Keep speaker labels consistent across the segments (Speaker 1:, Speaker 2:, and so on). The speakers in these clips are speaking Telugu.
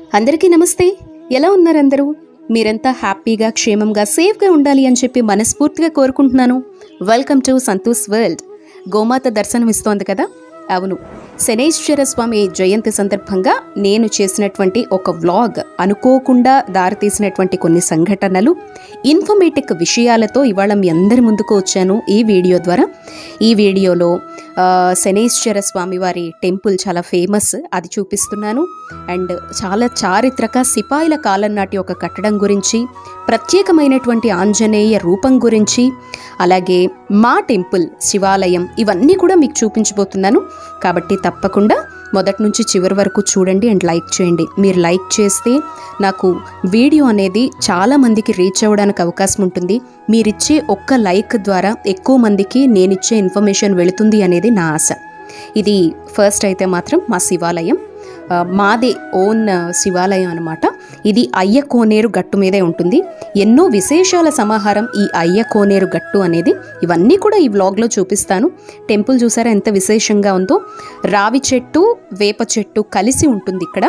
Speaker 1: అందరికీ నమస్తే ఎలా ఉన్నారు అందరూ మీరంతా హ్యాపీగా క్షేమంగా సేఫ్గా ఉండాలి అని చెప్పి మనస్ఫూర్తిగా కోరుకుంటున్నాను వెల్కమ్ టు సంతోష్ వరల్డ్ గోమాత దర్శనం ఇస్తోంది కదా అవును శనేశ్వర స్వామి జయంతి సందర్భంగా నేను చేసినటువంటి ఒక వ్లాగ్ అనుకోకుండా దారితీసినటువంటి కొన్ని సంఘటనలు ఇన్ఫర్మేటిక్ విషయాలతో ఇవాళ మీ అందరి ముందుకు వచ్చాను ఈ వీడియో ద్వారా ఈ వీడియోలో ఆ, శనేశ్వర స్వామి వారి టెంపుల్ చాలా ఫేమస్ అది చూపిస్తున్నాను అండ్ చాలా చారిత్రక సిపాయిల కాలం నాటి ఒక కట్టడం గురించి ప్రత్యేకమైనటువంటి ఆంజనేయ రూపం గురించి అలాగే మా టెంపుల్ శివాలయం ఇవన్నీ కూడా మీకు చూపించబోతున్నాను కాబట్టి తప్పకుండా మొదటి నుంచి చివరి వరకు చూడండి అండ్ లైక్ చేయండి మీరు లైక్ చేస్తే నాకు వీడియో అనేది చాలా మందికి రీచ్ అవ్వడానికి అవకాశం ఉంటుంది మీరిచ్చే ఒక్క లైక్ ద్వారా ఎక్కువ మందికి నేనిచ్చే ఇన్ఫర్మేషన్ వెళుతుంది అనేది నా ఆశ ఇది ఫస్ట్ అయితే మాత్రం మా శివాలయం ఆ, మాదే ఓన్ ఆ, శివాలయం అనమాట ఇది అయ్య కోనేరు గట్టు మీదే ఉంటుంది ఎన్నో విశేషాల సమాహారం ఈ అయ్య కోనేరు గట్టు అనేది ఇవన్నీ కూడా ఈ వ్లాగ్లో చూపిస్తాను టెంపుల్ చూసారా ఎంత విశేషంగా ఉందో రావి చెట్టు వేప చెట్టు కలిసి ఉంటుంది ఇక్కడ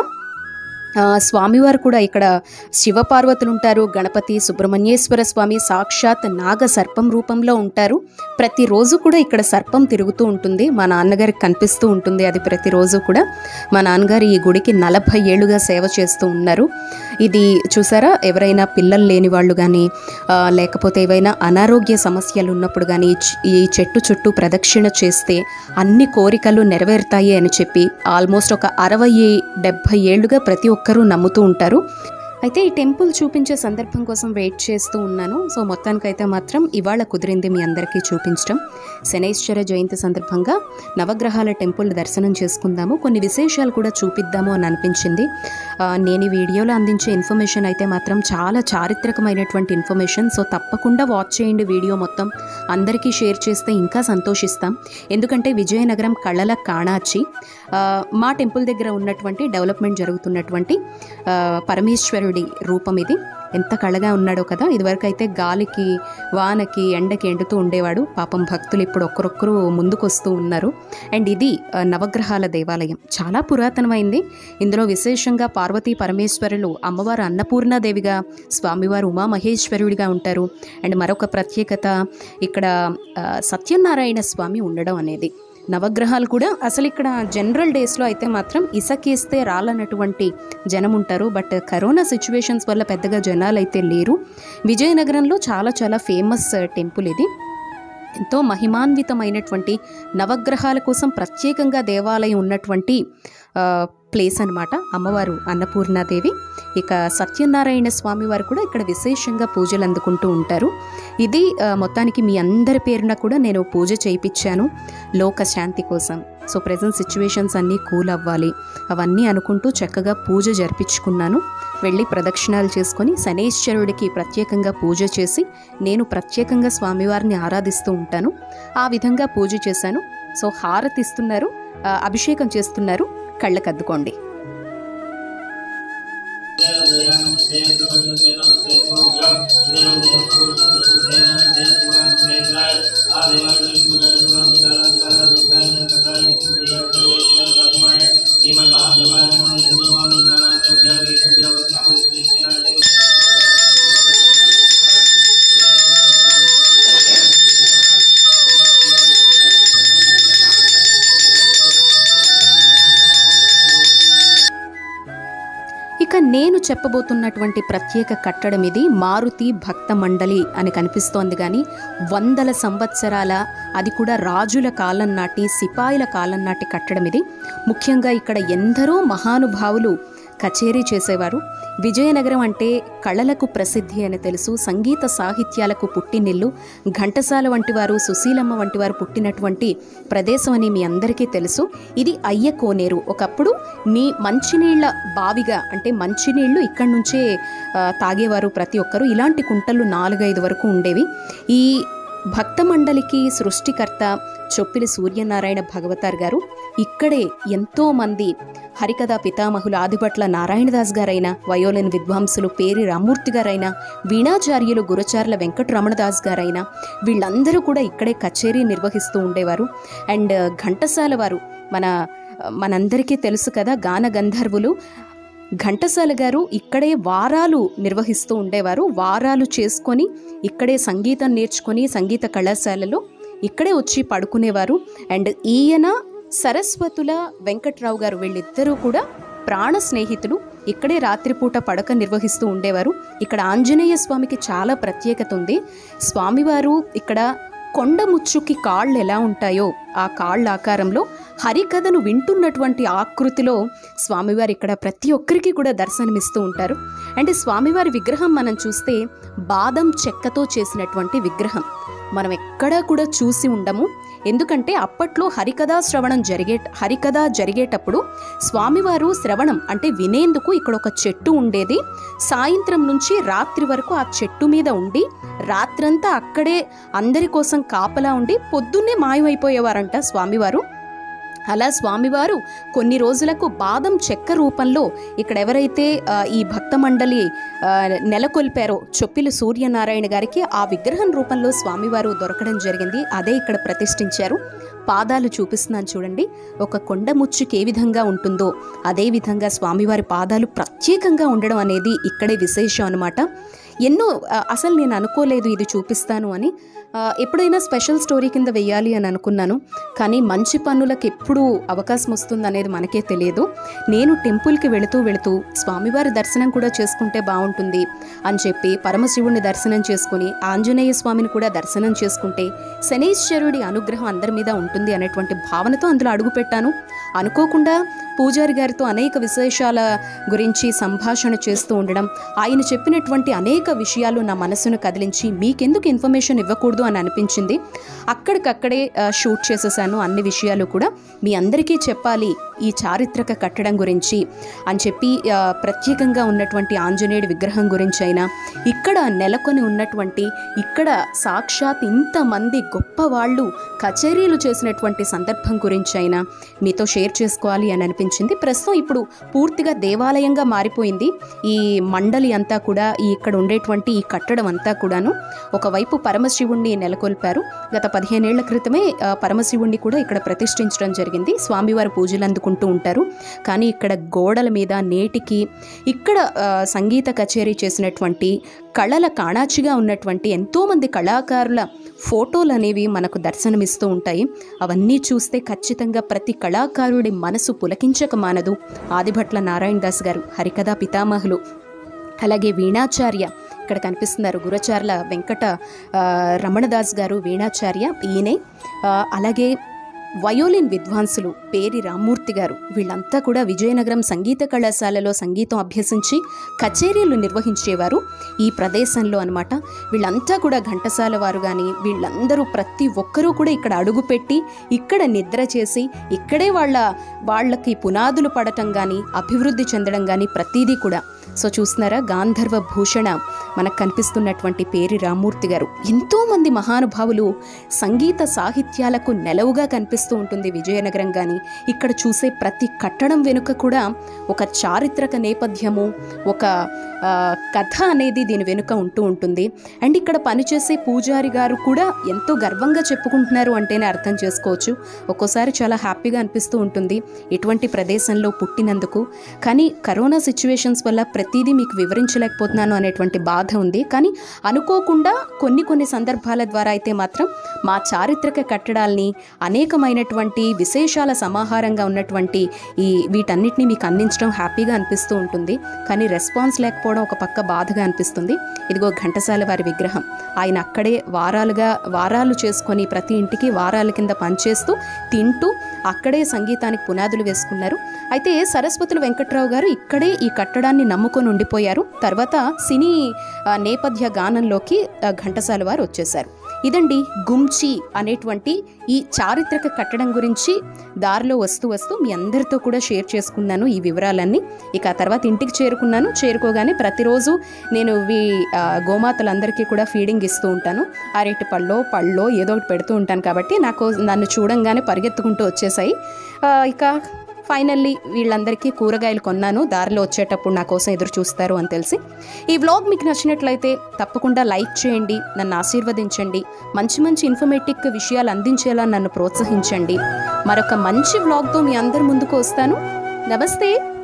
Speaker 1: ఆ, స్వామివారు కూడా ఇక్కడ శివపార్వతులు ఉంటారు గణపతి సుబ్రహ్మణ్యేశ్వర స్వామి సాక్షాత్ నాగ సర్పం రూపంలో ఉంటారు ప్రతిరోజు కూడా ఇక్కడ సర్పం తిరుగుతూ ఉంటుంది మా నాన్నగారికి కనిపిస్తూ ఉంటుంది అది ప్రతిరోజు కూడా మా నాన్నగారు ఈ గుడికి నలభై ఏళ్ళుగా సేవ చేస్తూ ఉన్నారు ఇది చూసారా ఎవరైనా పిల్లలు లేని వాళ్ళు కానీ లేకపోతే ఏవైనా అనారోగ్య సమస్యలు ఉన్నప్పుడు కానీ ఈ చె- ఈ చెట్టు చుట్టూ ప్రదక్షిణ చేస్తే అన్ని కోరికలు నెరవేరుతాయి అని చెప్పి ఆల్మోస్ట్ ఒక అరవై డెబ్భై ఏళ్ళుగా ప్రతి ఒక్కరూ నమ్ముతూ ఉంటారు అయితే ఈ టెంపుల్ చూపించే సందర్భం కోసం వెయిట్ చేస్తూ ఉన్నాను సో మొత్తానికైతే మాత్రం ఇవాళ కుదిరింది మీ అందరికీ చూపించడం శనైశ్వర జయంతి సందర్భంగా నవగ్రహాల టెంపుల్ దర్శనం చేసుకుందాము కొన్ని విశేషాలు కూడా చూపిద్దాము అని అనిపించింది ఆ, నేను ఈ వీడియోలో అందించే ఇన్ఫర్మేషన్ అయితే మాత్రం చాలా చారిత్రకమైనటువంటి ఇన్ఫర్మేషన్ సో తప్పకుండా వాచ్ చేయండి వీడియో మొత్తం అందరికీ షేర్ చేస్తే ఇంకా సంతోషిస్తాం ఎందుకంటే విజయనగరం కళ్ళల కాణాచి ఆ, మా టెంపుల్ దగ్గర ఉన్నటువంటి డెవలప్మెంట్ జరుగుతున్నటువంటి ఆ, పరమేశ్వరుడి రూపం ఇది ఎంత కళగా ఉన్నాడో కదా ఇదివరకు అయితే గాలికి వానకి ఎండకి ఎండుతూ ఉండేవాడు పాపం భక్తులు ఇప్పుడు ఒక్కరొక్కరు ముందుకొస్తూ ఉన్నారు అండ్ ఇది ఆ, నవగ్రహాల దేవాలయం చాలా పురాతనమైంది ఇందులో విశేషంగా పార్వతీ పరమేశ్వరులు అమ్మవారు అన్నపూర్ణాదేవిగా స్వామివారు ఉమామహేశ్వరుడిగా ఉంటారు అండ్ మరొక ప్రత్యేకత ఇక్కడ ఆ, సత్యనారాయణ స్వామి ఉండడం అనేది నవగ్రహాలు కూడా అసలు ఇక్కడ జనరల్ డేస్లో అయితే మాత్రం ఇసకేస్తే రాలన్నటువంటి జనం ఉంటారు బట్ కరోనా సిచ్యువేషన్స్ వల్ల పెద్దగా జనాలు అయితే లేరు విజయనగరంలో చాలా చాలా ఫేమస్ టెంపుల్ ఇది ఎంతో మహిమాన్వితమైనటువంటి నవగ్రహాల కోసం ప్రత్యేకంగా దేవాలయం ఉన్నటువంటి ఆ, ప్లేస్ అన్నమాట అమ్మవారు అన్నపూర్ణాదేవి ఇక సత్యనారాయణ స్వామి వారు కూడా ఇక్కడ విశేషంగా పూజలు అందుకుంటూ ఉంటారు ఇది ఆ, మొత్తానికి మీ అందరి పేరున కూడా నేను పూజ చేయించాను లోక శాంతి కోసం సో ప్రజెంట్ సిచ్యువేషన్స్ అన్నీ కూల్ అవ్వాలి అవన్నీ అనుకుంటూ చక్కగా పూజ జరిపించుకున్నాను వెళ్ళి ప్రదక్షిణాలు చేసుకొని శనేశ్వరుడికి ప్రత్యేకంగా పూజ చేసి నేను ప్రత్యేకంగా స్వామివారిని ఆరాధిస్తూ ఉంటాను ఆ విధంగా పూజ చేశాను సో హారతి ఇస్తున్నారు ఆ, అభిషేకం చేస్తున్నారు కళ్ళకద్దుకోండి ఇక నేను చెప్పబోతున్నటువంటి ప్రత్యేక కట్టడం ఇది మారుతి భక్త మండలి అని కనిపిస్తోంది కానీ వందల సంవత్సరాల అది కూడా రాజుల కాలం నాటి సిపాయిల కాలం నాటి కట్టడం ఇది ముఖ్యంగా ఇక్కడ ఎందరో మహానుభావులు కచేరీ చేసేవారు విజయనగరం అంటే కళలకు ప్రసిద్ధి అని తెలుసు సంగీత సాహిత్యాలకు పుట్టినిల్లు ఘంటసాల వంటి వారు సుశీలమ్మ వంటి వారు పుట్టినటువంటి ప్రదేశం అని మీ అందరికీ తెలుసు ఇది అయ్య కోనేరు ఒకప్పుడు మీ మంచినీళ్ళ బావిగా అంటే మంచినీళ్లు ఇక్కడి నుంచే ఆ, తాగేవారు ప్రతి ఒక్కరు ఇలాంటి కుంటలు నాలుగైదు వరకు ఉండేవి ఈ భక్త మండలికి సృష్టికర్త చొప్పిలి సూర్యనారాయణ భగవతార్ గారు ఇక్కడే ఎంతో మంది హరికథా పితామహులు ఆదిభట్ల నారాయణదాస్ గారైన వయోలిన్ విద్వాంసులు పేరి రామూర్తి గారైన వీణాచార్యులు గురచార్ల వెంకటరమణదాస్ గారైన వీళ్ళందరూ కూడా ఇక్కడే కచేరీ నిర్వహిస్తూ ఉండేవారు అండ్ ఘంటసాల వారు మన మనందరికీ తెలుసు కదా గాన గంధర్వులు ఘంటసాల గారు ఇక్కడే వారాలు నిర్వహిస్తూ ఉండేవారు వారాలు చేసుకొని ఇక్కడే సంగీతం నేర్చుకొని సంగీత కళాశాలలో ఇక్కడే వచ్చి పడుకునేవారు అండ్ ఈయన సరస్వతుల వెంకట్రావు గారు వీళ్ళిద్దరూ కూడా ప్రాణ స్నేహితులు ఇక్కడే రాత్రిపూట పడక నిర్వహిస్తూ ఉండేవారు ఇక్కడ ఆంజనేయ స్వామికి చాలా ప్రత్యేకత ఉంది స్వామివారు ఇక్కడ కొండ ముచ్చుకి కాళ్ళు ఎలా ఉంటాయో ఆ కాళ్ళ ఆకారంలో హరికథను వింటున్నటువంటి ఆకృతిలో స్వామివారు ఇక్కడ ప్రతి ఒక్కరికి కూడా దర్శనమిస్తూ ఉంటారు అంటే స్వామివారి విగ్రహం మనం చూస్తే బాదం చెక్కతో చేసినటువంటి విగ్రహం మనం ఎక్కడా కూడా చూసి ఉండము ఎందుకంటే అప్పట్లో హరికథా శ్రవణం జరిగే హరికథ జరిగేటప్పుడు స్వామివారు శ్రవణం అంటే వినేందుకు ఇక్కడ ఒక చెట్టు ఉండేది సాయంత్రం నుంచి రాత్రి వరకు ఆ చెట్టు మీద ఉండి రాత్రంతా అక్కడే అందరి కోసం కాపలా ఉండి పొద్దున్నే మాయమైపోయేవారంట స్వామివారు అలా స్వామివారు కొన్ని రోజులకు బాదం చెక్క రూపంలో ఇక్కడ ఎవరైతే ఆ, ఈ భక్త మండలి ఆ, నెలకొల్పారో చొప్పిలు సూర్యనారాయణ గారికి ఆ విగ్రహం రూపంలో స్వామివారు దొరకడం జరిగింది అదే ఇక్కడ ప్రతిష్ఠించారు పాదాలు చూపిస్తున్నాను చూడండి ఒక కొండ ముచ్చుకి ఏ విధంగా ఉంటుందో అదే విధంగా స్వామివారి పాదాలు ప్రత్యేకంగా ఉండడం అనేది ఇక్కడే విశేషం అనమాట ఎన్నో ఆ, అసలు నేను అనుకోలేదు ఇది చూపిస్తాను అని ఆ, ఎప్పుడైనా స్పెషల్ స్టోరీ కింద వెయ్యాలి అని అనుకున్నాను కానీ మంచి పనులకు ఎప్పుడు అవకాశం వస్తుంది అనేది మనకే తెలియదు నేను టెంపుల్కి వెళుతూ వెళుతూ స్వామివారి దర్శనం కూడా చేసుకుంటే బాగుంటుంది అని చెప్పి పరమశివుడిని దర్శనం చేసుకుని ఆంజనేయ స్వామిని కూడా దర్శనం చేసుకుంటే శనీశ్వరుడి అనుగ్రహం అందరి మీద ఉంటుంది అనేటువంటి భావనతో అందులో అడుగుపెట్టాను అనుకోకుండా పూజారి గారితో అనేక విశేషాల గురించి సంభాషణ చేస్తూ ఉండడం ఆయన చెప్పినటువంటి అనేక విషయాలు నా మనసును కదిలించి మీకెందుకు ఇన్ఫర్మేషన్ ఇవ్వకూడదు అని అనిపించింది అక్కడికక్కడే ఆ, షూట్ చేసేసాను అన్ని విషయాలు కూడా మీ అందరికీ చెప్పాలి ఈ చారిత్రక కట్టడం గురించి అని చెప్పి ఆ, ప్రత్యేకంగా ఉన్నటువంటి ఆంజనేయుడి విగ్రహం గురించి అయినా ఇక్కడ నెలకొని ఉన్నటువంటి ఇక్కడ సాక్షాత్ ఇంతమంది గొప్ప వాళ్ళు కచేరీలు చేసినటువంటి సందర్భం గురించి అయినా మీతో షేర్ చేసుకోవాలి అని అనిపించింది ప్రస్తుతం ఇప్పుడు పూర్తిగా దేవాలయంగా మారిపోయింది ఈ మండలి అంతా కూడా ఈ ఇక్కడ ఉండేటువంటి ఈ కట్టడం అంతా కూడాను ఒకవైపు పరమశివుణ్ణి నెలకొల్పారు గత పదిహేనేళ్ల క్రితమే ఆ, పరమశివుణ్ణి కూడా ఇక్కడ ప్రతిష్ఠించడం జరిగింది స్వామివారి పూజలు అందుకుంటూ ఉంటారు కానీ ఇక్కడ గోడల మీద నేటికి ఇక్కడ ఆ, సంగీత కచేరీ చేసినటువంటి కళల కాణాచిగా ఉన్నటువంటి ఎంతోమంది కళాకారుల ఫోటోలు అనేవి మనకు దర్శనమిస్తూ ఉంటాయి అవన్నీ చూస్తే ఖచ్చితంగా ప్రతి కళాకారుడి మనసు పులకించక మానదు ఆదిభట్ల నారాయణ దాస్ గారు హరికథా పితామహులు అలాగే వీణాచార్య ఇక్కడ కనిపిస్తున్నారు గురచార్ల వెంకట ఆ, రమణదాస్ గారు వీణాచార్య ఈయనే ఆ, అలాగే వయోలిన్ విద్వాంసులు పేరి రామ్మూర్తి గారు వీళ్ళంతా కూడా విజయనగరం సంగీత కళాశాలలో సంగీతం అభ్యసించి కచేరీలు నిర్వహించేవారు ఈ ప్రదేశంలో అనమాట వీళ్ళంతా కూడా ఘంటసాల వారు కానీ వీళ్ళందరూ ప్రతి ఒక్కరూ కూడా ఇక్కడ అడుగుపెట్టి ఇక్కడ నిద్ర చేసి ఇక్కడే వాళ్ళ వాళ్ళకి పునాదులు పడటం కానీ అభివృద్ధి చెందడం కానీ ప్రతిదీ కూడా సో చూస్తున్నారా గాంధర్వ భూషణ మనకు కనిపిస్తున్నటువంటి పేరి రామ్మూర్తి గారు ఎంతోమంది మహానుభావులు సంగీత సాహిత్యాలకు నెలవుగా కనిపిస్తూ ఉంటుంది విజయనగరం కానీ ఇక్కడ చూసే ప్రతి కట్టడం వెనుక కూడా ఒక చారిత్రక నేపథ్యము ఒక ఆ, కథ అనేది దీని వెనుక ఉంటూ ఉంటుంది అండ్ ఇక్కడ పనిచేసే పూజారి గారు కూడా ఎంతో గర్వంగా చెప్పుకుంటున్నారు అంటేనే అర్థం చేసుకోవచ్చు ఒక్కోసారి చాలా హ్యాపీగా అనిపిస్తూ ఉంటుంది ఇటువంటి ప్రదేశంలో పుట్టినందుకు కానీ కరోనా సిచ్యువేషన్స్ వల్ల ప్రతిదీ మీకు వివరించలేకపోతున్నాను అనేటువంటి బాధ ఉంది కానీ అనుకోకుండా కొన్ని కొన్ని సందర్భాల ద్వారా అయితే మాత్రం మా చారిత్రక కట్టడాల్ని అనేకమైనటువంటి విశేషాల సమాహారంగా ఉన్నటువంటి ఈ వీటన్నిటిని మీకు అందించడం హ్యాపీగా అనిపిస్తూ ఉంటుంది కానీ రెస్పాన్స్ లేకపోవడం ఒక పక్క బాధగా అనిపిస్తుంది ఇదిగో ఘంటసాల వారి విగ్రహం ఆయన అక్కడే వారాలుగా వారాలు చేసుకొని ప్రతి ఇంటికి వారాల కింద పనిచేస్తూ తింటూ అక్కడే సంగీతానికి పునాదులు వేసుకున్నారు అయితే సరస్వతుల వెంకట్రావు గారు ఇక్కడే ఈ కట్టడాన్ని నమ్ముకొని ఉండిపోయారు తర్వాత సినీ ఆ, నేపథ్య గానంలోకి ఆ, ఘంటసాల వారు వచ్చేశారు ఇదండి గుంచి అనేటువంటి ఈ చారిత్రక కట్టడం గురించి దారిలో వస్తూ వస్తూ మీ అందరితో కూడా షేర్ చేసుకున్నాను ఈ వివరాలన్నీ ఇక ఆ తర్వాత ఇంటికి చేరుకున్నాను చేరుకోగానే ప్రతిరోజు నేను వీ ఆ, గోమాతలందరికీ కూడా ఫీడింగ్ ఇస్తూ ఉంటాను అరటి పళ్ళో పళ్ళో ఏదో ఒకటి పెడుతూ ఉంటాను కాబట్టి నాకు నన్ను చూడంగానే పరిగెత్తుకుంటూ వచ్చేసాయి ఆ, ఇక ఫైనల్లీ వీళ్ళందరికీ కూరగాయలు కొన్నాను దారిలో వచ్చేటప్పుడు నా కోసం ఎదురు చూస్తారు అని తెలిసి ఈ వ్లాగ్ మీకు నచ్చినట్లయితే తప్పకుండా లైక్ చేయండి నన్ను ఆశీర్వదించండి మంచి మంచి ఇన్ఫర్మేటివ్ విషయాలు అందించేలా నన్ను ప్రోత్సహించండి మరొక మంచి వ్లాగ్తో మీ అందరి ముందుకు వస్తాను నమస్తే